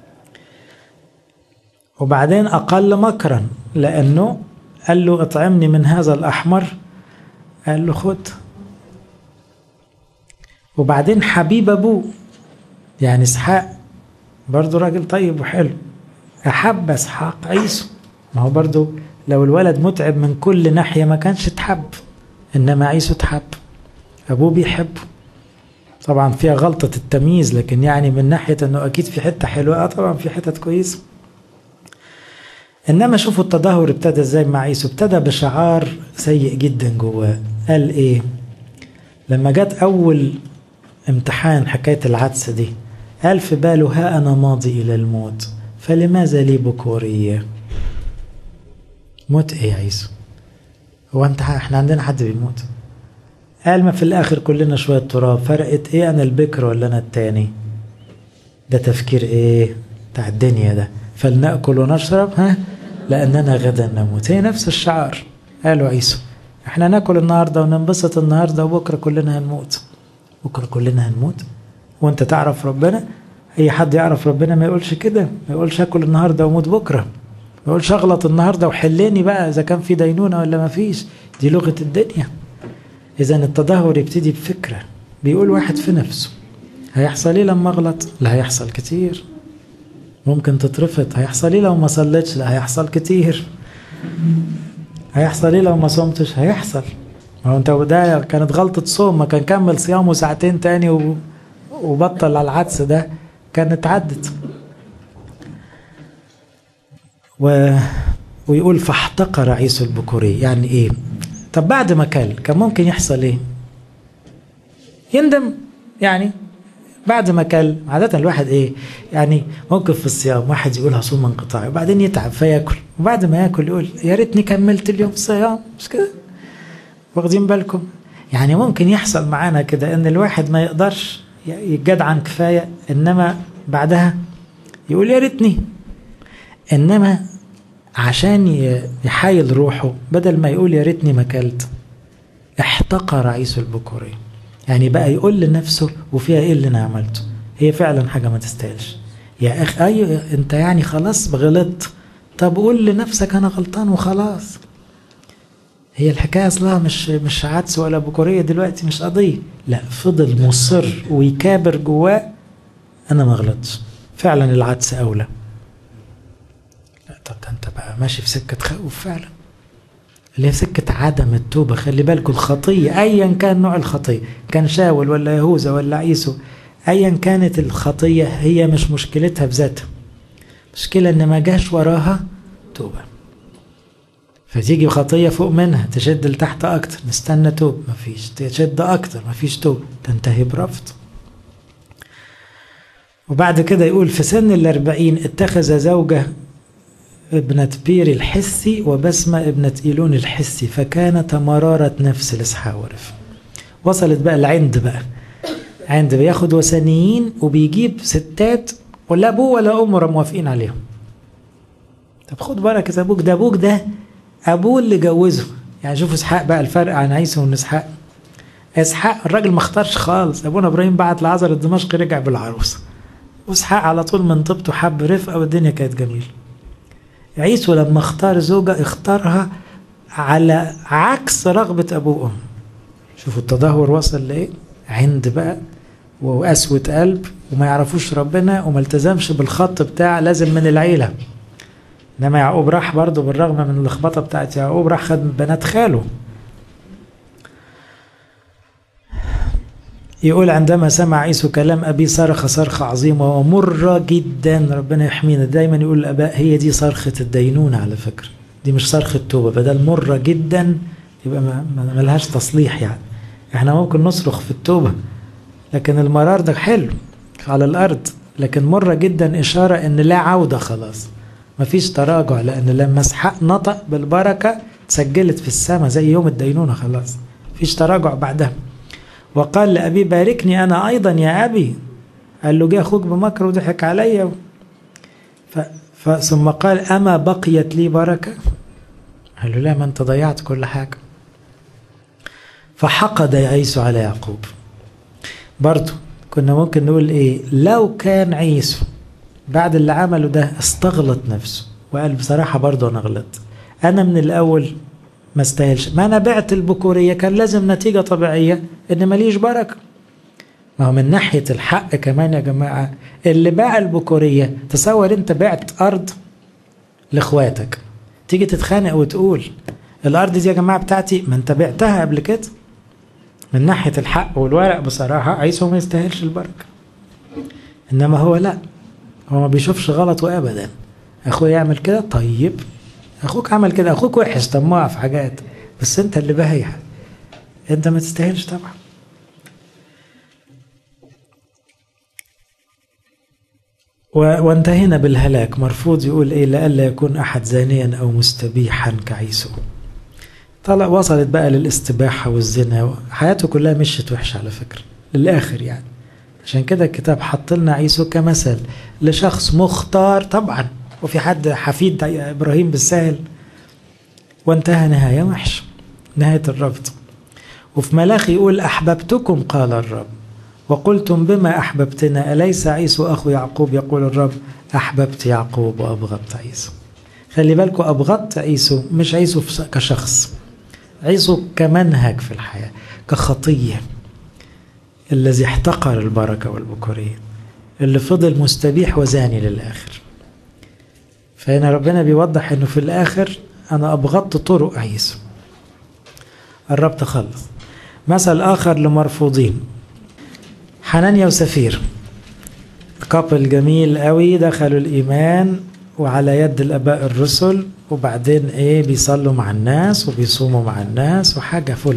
وبعدين اقل مكرا لانه قال له اطعمني من هذا الاحمر قال له خد وبعدين حبيب ابوه يعني اسحاق برضه راجل طيب وحلو احب اسحاق عيسو ما هو برضه لو الولد متعب من كل ناحيه ما كانش اتحب انما عيسو اتحب ابوه بيحبه طبعا فيها غلطة التمييز لكن يعني من ناحية انه اكيد في حتة حلوة طبعا في حتت كويسة انما شوفوا التدهور ابتدى ازاي مع عيسو ابتدى بشعار سيء جدا جواه قال ايه لما جت أول امتحان حكاية العدس دي قال في باله ها أنا ماضي إلى الموت فلماذا لي بكورية موت إيه يا عيسو هو أنت احنا عندنا حد بيموت قال ما في الآخر كلنا شوية تراب فرقت إيه أنا البكر ولا أنا التاني ده تفكير إيه بتاع الدنيا ده فلنأكل ونشرب ها لأننا غدا نموت هي نفس الشعار قالوا عيسو احنا ناكل النهاردة وننبسط النهاردة وبكرة كلنا هنموت بكرة كلنا هنموت وانت تعرف ربنا اي حد يعرف ربنا ما يقولش كده ما يقولش اكل النهاردة وموت بكرة ما يقولش اغلط النهاردة وحلني بقى اذا كان في دينونة ولا ما فيش دي لغة الدنيا اذا التدهور يبتدي بفكرة بيقول واحد في نفسه هيحصل ايه لما اغلط لا هيحصل كتير ممكن تترفض هيحصل ايه لو ما صليتش لا هيحصل كتير هيحصل ايه لو ما صمتش هيحصل ما هو انت بداية كانت غلطة صوم ما كان كمل صيامه ساعتين تاني و... وبطل على العدس ده كانت عدت و... ويقول فاحتقر عيسو البكوري يعني ايه طب بعد ما كل كان ممكن يحصل ايه يندم يعني بعد ما كل عادة الواحد ايه يعني ممكن في الصيام واحد يقول هصوم انقطاعي وبعدين يتعب فياكل وبعد ما ياكل يقول يا ريتني كملت اليوم صيام مش كده واخدين بالكم يعني ممكن يحصل معانا كده ان الواحد ما يقدرش يتجدعن كفاية انما بعدها يقول يا ريتني انما عشان يحايل روحه بدل ما يقول يا ريتني ما كلت احتقر عيسو البكوري يعني بقى يقول لنفسه وفيها ايه اللي انا عملته هي فعلا حاجه ما تستاهلش يا اخ ايوه انت يعني خلاص غلطت طب قول لنفسك انا غلطان وخلاص هي الحكايه اصلها مش مش عدس ولا بكوريه دلوقتي مش قضيه لا فضل مصر ويكابر جواه انا ما غلطتش فعلا العدس اولى لا طب ده انت بقى ماشي في سكه خوف فعلا اللي هي سكة عدم التوبة خلي بالكم الخطية أيا كان نوع الخطية كان شاول ولا يهوذا ولا عيسو أيا كانت الخطية هي مش مشكلتها بذاتها مشكلة إن ما جاش وراها توبة فتيجي خطية فوق منها تشد لتحت أكتر نستنى توب مفيش تشد أكتر مفيش توب تنتهي برفض وبعد كده يقول في سن الأربعين اتخذ زوجة ابنة بير الحسي وبسمة ابنة إيلون الحسي فكانت مرارة نفس لإسحاق ورف وصلت بقى العند بقى عند بياخد وثنيين وبيجيب ستات ولا أبوه ولا أمه موافقين عليهم طب خد بركة أبوك ده أبوك ده أبوه اللي جوزه يعني شوفوا إسحاق بقى الفرق عن عيسى وإن إسحاق إسحاق الراجل ما اختارش خالص أبونا إبراهيم بعت لعذر الدمشقي رجع بالعروسة وإسحاق على طول من طيبته حب رفقة والدنيا كانت جميلة عيسو لما اختار زوجة اختارها على عكس رغبة أبوه وأمه شوفوا التدهور وصل لإيه عند بقى وقسوة قلب وما يعرفوش ربنا وما التزمش بالخط بتاع لازم من العيلة انما يعقوب راح برضه بالرغم من اللخبطة بتاعت يعقوب راح خد بنات خاله يقول عندما سمع عيسو كلام أبي صرخ صرخة عظيمة ومرة جدا ربنا يحمينا دايما يقول الآباء هي دي صرخة الدينونة على فكرة دي مش صرخة توبة بدل مرة جدا يبقى ما ملهاش تصليح يعني احنا ممكن نصرخ في التوبة لكن المرار ده حلو على الأرض لكن مرة جدا إشارة إن لا عودة خلاص مفيش تراجع لأن لما اسحاق نطق بالبركة تسجلت في السماء زي يوم الدينونة خلاص مفيش تراجع بعدها وقال لأبي باركني أنا أيضا يا أبي قال له جه أخوك بمكر وضحك عليا ف... ثم قال أما بقيت لي بركة قال له لا ما أنت ضيعت كل حاجة فحقد عيسو على يعقوب برضو كنا ممكن نقول إيه لو كان عيسو بعد اللي عمله ده استغلط نفسه وقال بصراحة برضو أنا غلطت أنا من الأول ما استاهلش ما انا بعت البكوريه كان لازم نتيجه طبيعيه ان ماليش بركه ما هو من ناحيه الحق كمان يا جماعه اللي باع البكوريه تصور انت بعت ارض لاخواتك تيجي تتخانق وتقول الارض دي يا جماعه بتاعتي ما انت بعتها قبل كده من ناحيه الحق والورق بصراحه عيسو ما يستاهلش البركه انما هو لا هو ما بيشوفش غلط وابدا اخويا يعمل كده طيب اخوك عمل كده اخوك وحش طماع في حاجات بس انت اللي بايع انت ما تستاهلش طبعا وانتهينا بالهلاك مرفوض يقول ايه لئلا يكون احد زانيا او مستبيحا كعيسو طلع وصلت بقى للاستباحة والزنا حياته كلها مشت وحشة على فكرة للآخر يعني عشان كده الكتاب حط لنا عيسو كمثل لشخص مختار طبعا وفي حد حفيد إبراهيم بالسهل وانتهى نهاية وحشة نهاية الرفض وفي ملاخي يقول أحببتكم قال الرب وقلتم بما أحببتنا أليس عيسو أخو يعقوب يقول الرب أحببت يعقوب وأبغضت عيسو خلي بالكم أبغضت عيسو مش عيسو كشخص عيسو كمنهج في الحياة كخطية الذي احتقر البركة والبكورية اللي فضل مستبيح وزاني للآخر فهنا ربنا بيوضح انه في الآخر أنا أبغضت طرق عيسو قربت أخلص مثل آخر لمرفوضين حنانيا وسفير كابل جميل قوي دخلوا الإيمان وعلى يد الآباء الرسل وبعدين إيه بيصلوا مع الناس وبيصوموا مع الناس وحاجة فل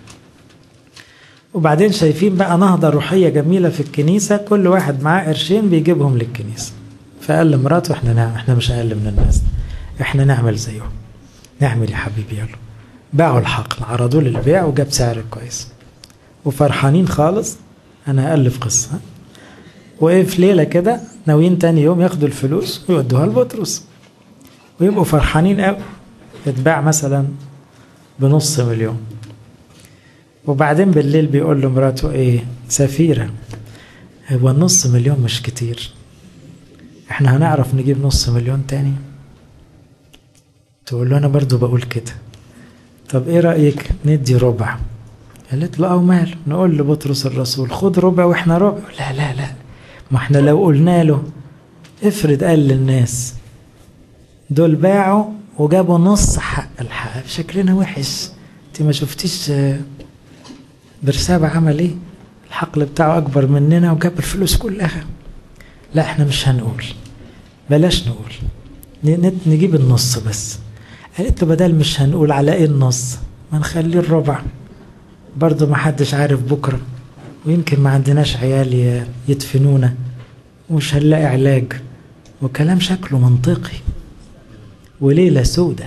وبعدين شايفين بقى نهضة روحية جميلة في الكنيسة كل واحد معاه قرشين بيجيبهم للكنيسة فقال لمراته احنا نعمل احنا مش أقل من الناس احنا نعمل زيهم نعمل يا حبيبي يلا باعوا الحقل عرضوه للبيع وجاب سعر كويس وفرحانين خالص انا هألف قصة وايه في ليلة كده ناويين تاني يوم ياخدوا الفلوس ويودوها لبطرس ويبقوا فرحانين قوي اتباع مثلا بنص مليون وبعدين بالليل بيقول له مراته ايه سفيرة هو النص مليون مش كتير احنا هنعرف نجيب نص مليون تاني تقول له انا برضو بقول كده طب ايه رأيك ندي ربع قالت له او مال نقول لبطرس الرسول خد ربع واحنا ربع لا لا لا ما احنا لو قلنا له افرض قال للناس دول باعوا وجابوا نص حق الحق شكلنا وحش انت ما شفتيش برسابة عمل ايه الحقل بتاعه اكبر مننا وجاب الفلوس كلها لا احنا مش هنقول بلاش نقول نجيب النص بس قالت له بدل مش هنقول على ايه النص ما نخليه الربع برضه ما حدش عارف بكرة ويمكن ما عندناش عيال يدفنونا ومش هنلاقي علاج وكلام شكله منطقي وليلة سودة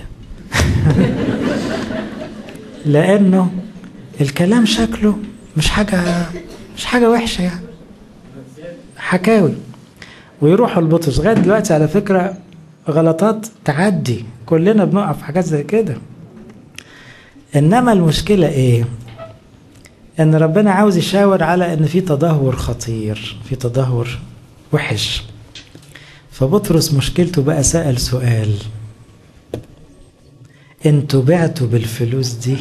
لأنه الكلام شكله مش حاجة مش حاجة وحشة يعني حكاوي ويروحوا البطرس لغاية دلوقتي على فكرة غلطات تعدي كلنا بنقع في حاجات زي كده انما المشكله ايه ان ربنا عاوز يشاور على ان في تدهور خطير في تدهور وحش فبطرس مشكلته بقى سأل سؤال انتوا بعتوا بالفلوس دي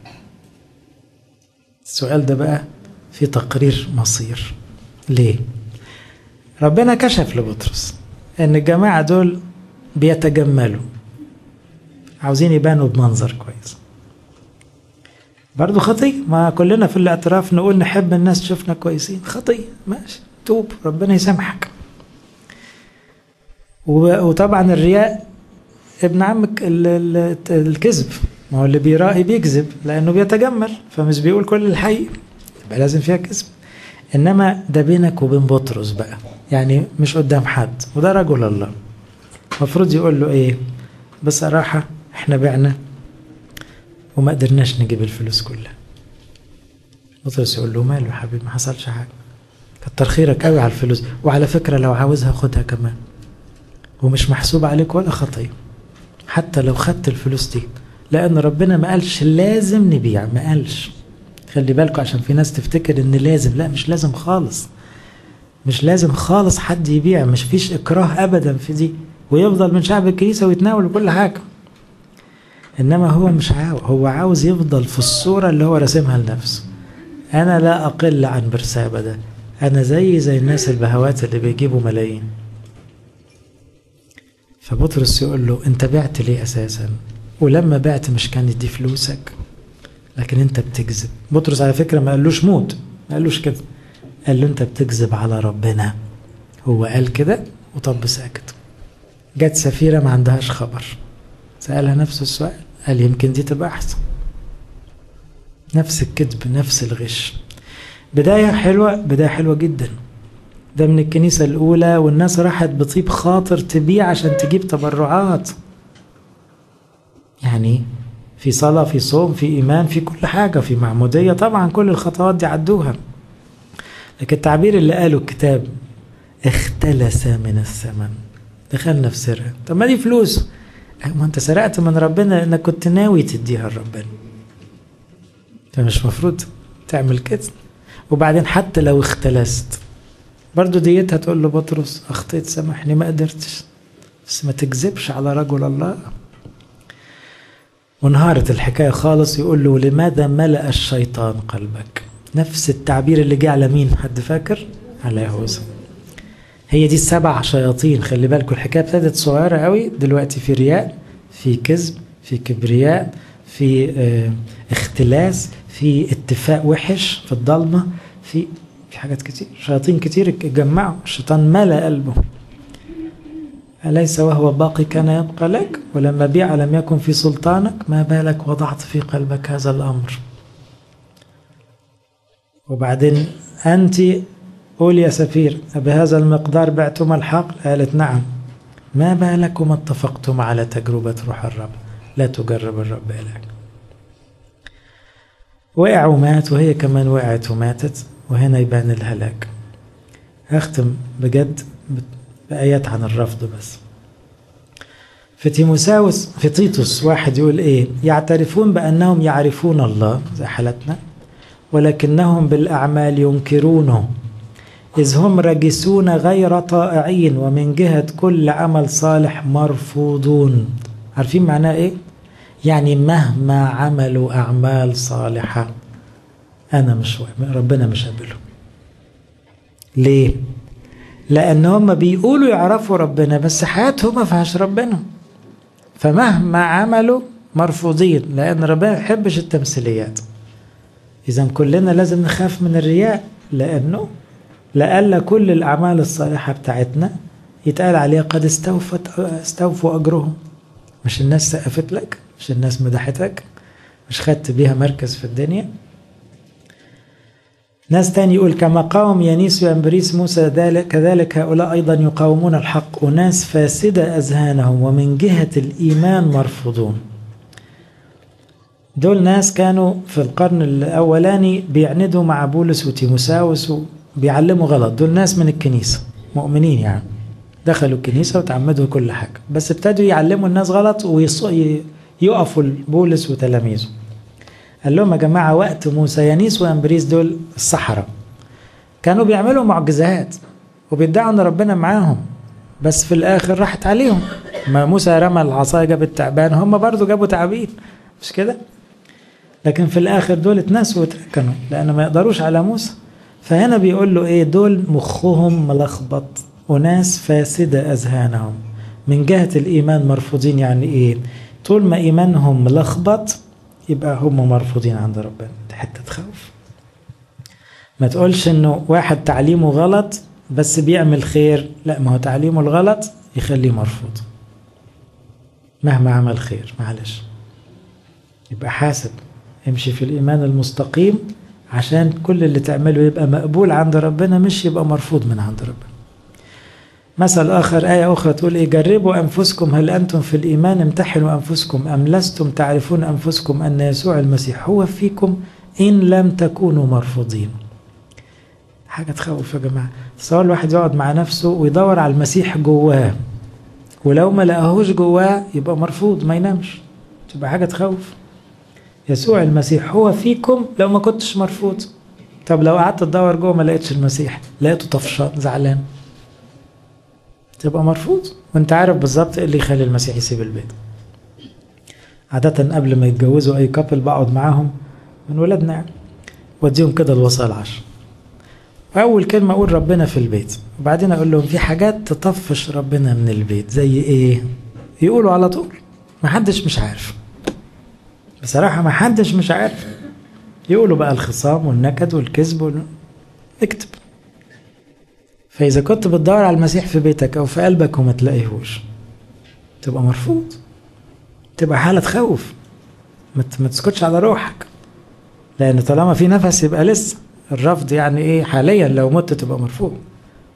السؤال ده بقى في تقرير مصير ليه ربنا كشف لبطرس ان الجماعة دول بيتجملوا عاوزين يبانوا بمنظر كويس برضه خطية ما كلنا في الاعتراف نقول نحب الناس تشوفنا كويسين خطية ماشي توب ربنا يسامحك وطبعا الرياء ابن عمك الكذب ما هو اللي بيرائي بيكذب لانه بيتجمل فمش بيقول كل الحقيقة يبقى لازم فيها كذب انما ده بينك وبين بطرس بقى يعني مش قدام حد وده رجل الله المفروض يقول له ايه بصراحة احنا بعنا وما قدرناش نجيب الفلوس كلها بطرس يقول له ماله يا حبيبي ما حصلش حاجة كتر خيرك قوي على الفلوس وعلى فكرة لو عاوزها خدها كمان ومش محسوب عليك ولا خطية حتى لو خدت الفلوس دي لأن ربنا ما قالش لازم نبيع ما قالش خلي بالكم عشان في ناس تفتكر ان لازم لا مش لازم خالص مش لازم خالص حد يبيع مش فيش اكراه ابدا في دي ويفضل من شعب الكنيسه ويتناول كل حاجه انما هو مش عاوز هو عاوز يفضل في الصوره اللي هو راسمها لنفسه انا لا اقل عن برسابه ده انا زي زي الناس البهوات اللي بيجيبوا ملايين فبطرس يقول له انت بعت ليه اساسا ولما بعت مش كانت دي فلوسك لكن انت بتكذب بطرس على فكره ما قالوش موت ما قالوش كده قال له انت بتكذب على ربنا هو قال كده وطب ساكت جت سفيرة ما عندهاش خبر سألها نفس السؤال قال يمكن دي تبقى أحسن نفس الكذب نفس الغش بداية حلوة بداية حلوة جدا ده من الكنيسة الأولى والناس راحت بطيب خاطر تبيع عشان تجيب تبرعات يعني في صلاة في صوم في إيمان في كل حاجة في معمودية طبعا كل الخطوات دي عدوها لكن التعبير اللي قاله الكتاب اختلس من الثمن دخلنا في سرقة طب ما دي فلوس ما انت سرقت من ربنا انك كنت ناوي تديها لربنا فمش مفروض تعمل كده وبعدين حتى لو اختلست برضو ديتها تقول له بطرس اخطيت سامحني ما قدرتش بس ما تكذبش على رجل الله وانهارت الحكاية خالص يقول له لماذا ملأ الشيطان قلبك نفس التعبير اللي جه على مين حد فاكر على يهوذا هي دي السبع شياطين خلي بالكم الحكايه ابتدت صغيره قوي دلوقتي في رياء في كذب في كبرياء في اه اختلاس في اتفاق وحش في الضلمه في في حاجات كتير شياطين كتير اتجمعوا الشيطان ملا قلبه أليس وهو باقي كان يبقى لك ولما بيع لم يكن في سلطانك ما بالك وضعت في قلبك هذا الأمر وبعدين أنت قول يا سفير بهذا المقدار بعتم الحقل قالت نعم ما بالكم اتفقتم على تجربة روح الرب لا تجرب الرب إليك وقع ومات وهي كمان وقعت وماتت وهنا يبان الهلاك هختم بجد بآيات عن الرفض بس في تيموساوس في تيتوس واحد يقول ايه يعترفون بأنهم يعرفون الله زي حالتنا ولكنهم بالأعمال ينكرونه إذ هم رجسون غير طائعين ومن جهة كل عمل صالح مرفوضون عارفين معناه إيه؟ يعني مهما عملوا أعمال صالحة أنا مش ربنا مش قابله ليه؟ لأن هم بيقولوا يعرفوا ربنا بس حياتهم ما فيهاش ربنا فمهما عملوا مرفوضين لأن ربنا ما يحبش التمثيليات إذا كلنا لازم نخاف من الرياء لأنه لألا كل الأعمال الصالحة بتاعتنا يتقال عليها قد استوفت استوفوا أجرهم مش الناس سقفت لك مش الناس مدحتك مش خدت بيها مركز في الدنيا ناس تاني يقول كما قاوم يانيس وأمبريس موسى ذلك كذلك هؤلاء أيضا يقاومون الحق أناس فاسدة أذهانهم ومن جهة الإيمان مرفوضون دول ناس كانوا في القرن الأولاني بيعندوا مع بولس وتيموساوس بيعلموا غلط دول ناس من الكنيسة مؤمنين يعني دخلوا الكنيسة وتعمدوا كل حاجة بس ابتدوا يعلموا الناس غلط ويقفوا بولس وتلاميذه قال لهم يا جماعة وقت موسى يانيس وأمبريس دول الصحراء كانوا بيعملوا معجزات وبيدعوا ان ربنا معاهم بس في الاخر راحت عليهم ما موسى رمى العصايه جاب التعبان هم برضو جابوا تعابين مش كده لكن في الاخر دول اتنسوا واتركنوا لان ما يقدروش على موسى فهنا بيقول له ايه دول مخهم ملخبط وناس فاسدة أذهانهم من جهة الإيمان مرفوضين يعني إيه طول ما إيمانهم ملخبط يبقى هم مرفوضين عند ربنا دي حتة تخوف ما تقولش إنه واحد تعليمه غلط بس بيعمل خير لا ما هو تعليمه الغلط يخليه مرفوض مهما عمل خير معلش يبقى حاسب امشي في الإيمان المستقيم عشان كل اللي تعمله يبقى مقبول عند ربنا مش يبقى مرفوض من عند ربنا مثل آخر آية أخرى تقول إيه جربوا أنفسكم هل أنتم في الإيمان امتحنوا أنفسكم أم لستم تعرفون أنفسكم أن يسوع المسيح هو فيكم إن لم تكونوا مرفوضين حاجة تخوف يا جماعة تصور الواحد يقعد مع نفسه ويدور على المسيح جواه ولو ما لقاهوش جواه يبقى مرفوض ما ينامش تبقى حاجة تخوف يسوع المسيح هو فيكم لو ما كنتش مرفوض طب لو قعدت تدور جوه ما لقيتش المسيح لقيته طفشان زعلان تبقى مرفوض وانت عارف بالظبط ايه اللي يخلي المسيح يسيب البيت عادة قبل ما يتجوزوا اي كابل بقعد معاهم من ولادنا يعني وديهم كده الوصايا العشر أول كلمة أقول ربنا في البيت وبعدين أقول لهم في حاجات تطفش ربنا من البيت زي إيه؟ يقولوا على طول محدش مش عارف بصراحة محدش مش عارف يقولوا بقى الخصام والنكد والكذب وال... اكتب فإذا كنت بتدور على المسيح في بيتك أو في قلبك وما تلاقيهوش تبقى مرفوض تبقى حالة خوف ما تسكتش على روحك لأن طالما في نفس يبقى لسه الرفض يعني إيه حاليا لو مت تبقى مرفوض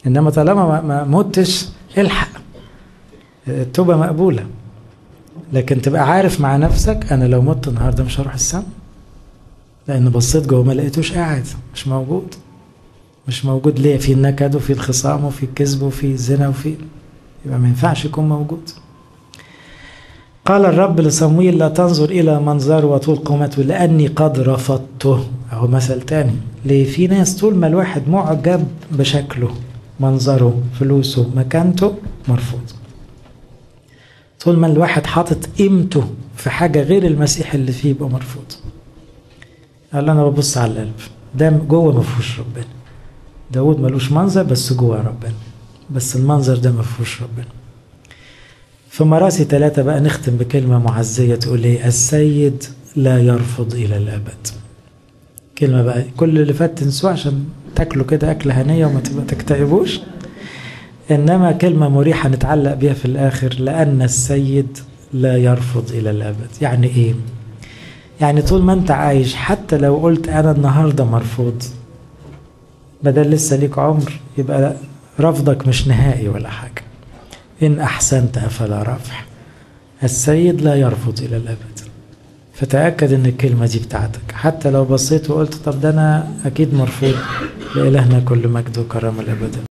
انما طالما ما متش الحق التوبة مقبولة لكن تبقى عارف مع نفسك انا لو مت النهارده مش هروح السما لان بصيت جوه ما لقيتوش قاعد مش موجود مش موجود ليه في النكد وفي الخصام وفي الكذب وفي الزنا وفي يبقى ما ينفعش يكون موجود قال الرب لصمويل لا تنظر إلى منظر وطول قامته لأني قد رفضته أهو مثل تاني ليه في ناس طول ما الواحد معجب بشكله منظره فلوسه مكانته مرفوض طول ما الواحد حاطط قيمته في حاجة غير المسيح اللي فيه يبقى مرفوض قال أنا ببص على القلب ده جوه ما فيهوش ربنا داود ملوش منظر بس جوه ربنا بس المنظر ده ما فيهوش ربنا في مراسي ثلاثة بقى نختم بكلمة معزية تقول ايه السيد لا يرفض إلى الأبد كلمة بقى كل اللي فات تنسوه عشان تاكلوا كده أكلة هنية وما تكتئبوش إنما كلمة مريحة نتعلق بيها في الآخر لأن السيد لا يرفض إلى الأبد يعني إيه؟ يعني طول ما أنت عايش حتى لو قلت أنا النهاردة مرفوض بدل لسه ليك عمر يبقى رفضك مش نهائي ولا حاجة إن أحسنت فلا رفع السيد لا يرفض إلى الأبد فتأكد إن الكلمة دي بتاعتك حتى لو بصيت وقلت طب ده أنا أكيد مرفوض لإلهنا كل مجد وكرم الأبد